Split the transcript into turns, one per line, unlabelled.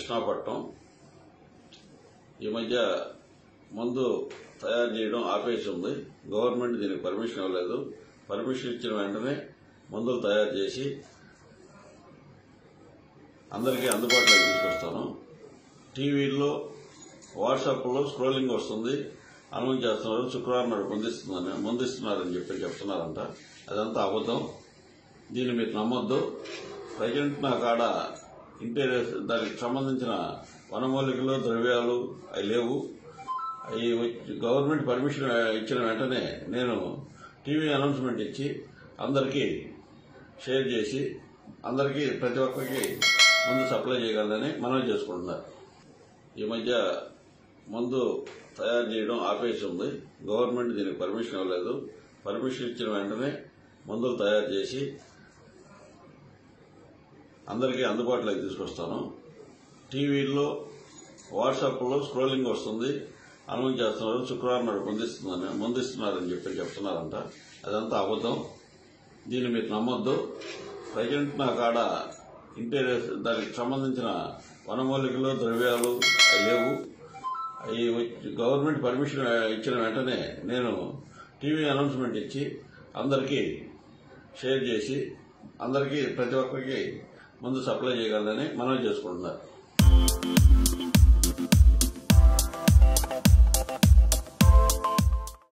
కృష్ణాపట్నం ఈ మధ్య మందు తయారు చేయడం ఆపేసి ఉంది గవర్నమెంట్ దీనికి పర్మిషన్ ఇవ్వలేదు పర్మిషన్ ఇచ్చిన వెంటనే మందులు తయారు చేసి అందరికీ అందుబాటులోకి తీసుకొస్తాను టీవీల్లో వాట్సాప్లో స్క్రోలింగ్ వస్తుంది అనౌన్స్ చేస్తున్నారు శుక్రవారం నాడు ముందిస్తుందని ముందిస్తున్నారని చెప్పి చెప్తున్నారంట అదంతా అబద్ధం దీన్ని మీరు నమ్మొద్దు ప్రజెంట్ నా కాడ ఇంటీరియర్ దానికి సంబంధించిన వనమూలికలు ద్రవ్యాలు అవి లేవు అవి వచ్చి- గవర్నమెంట్ పర్మిషన్ ఇచ్చిన వెంటనే నేను టీవీ అనౌన్స్మెంట్ ఇచ్చి అందరికీ షేర్ చేసి అందరికీ ప్రతి ఒక్కరికి ముందు సప్లై చేయగలనని మనం చేసుకుంటున్నారు ఈ మధ్య మందు తయారు చేయడం ఆపేసి ఉంది గవర్నమెంట్ దీనికి పర్మిషన్ ఇవ్వలేదు పర్మిషన్ ఇచ్చిన వెంటనే మందులు తయారు చేసి అందరికీ అందుబాటులోకి తీసుకొస్తాను టీవీల్లో వాట్సాప్లో స్క్రోలింగ్ వస్తుంది అనౌన్స్ చేస్తున్నారు శుక్రవారం నాడు ముందిస్తుందని ముందిస్తున్నారని చెప్పి చెప్తున్నారంట అదంతా అబద్ధం దీన్ని మీరు నమ్మొద్దు ప్రజెంట్ నా కాడ ఇంటీరియర్ దానికి సంబంధించిన వనమూలికలు ద్రవ్యాలు అవి లేవు అవి వచ్చి- గవర్నమెంట్ పర్మిషన్ ఇచ్చిన వెంటనే నేను టీవీ అనౌన్స్మెంట్ ఇచ్చి అందరికీ షేర్ చేసి అందరికీ ప్రతి ఒక్కరికి ముందు సప్లై చేయగలనని మనం చేసుకుంటున్నారు